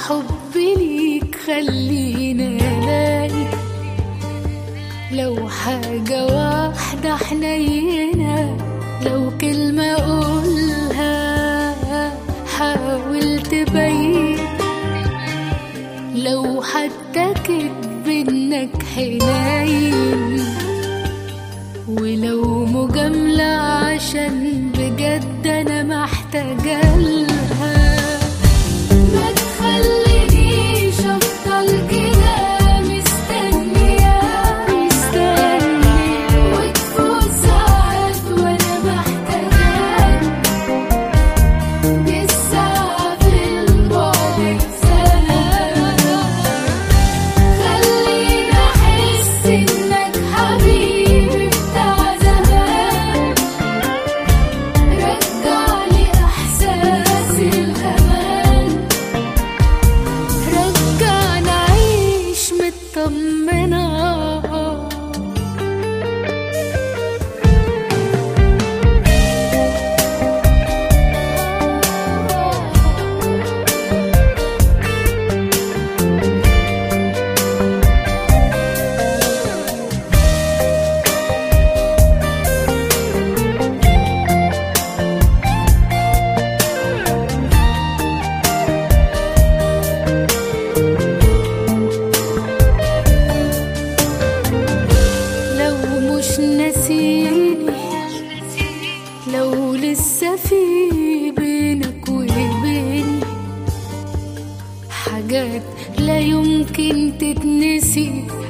حبي ليك خلينا الاقي لو حاجة واحدة حنينة لو كلمة أقولها حاول تبين لو حتى كدب إنك حنين ولو مجاملة عشان بجد أنا محتاجة لها ما تخلينيش أفضل كده مستنية مستنية وتفوت ساعات وأنا محتاجاك بالساعة في البعد سنة خليني أحس إنك حبيبي بتاع زمان رجعلي إحساس الأمان رجعنا أعيش مطمنة لو مش ناسيني لو لسه في بينك وبيني حاجات لا يمكن تتنسي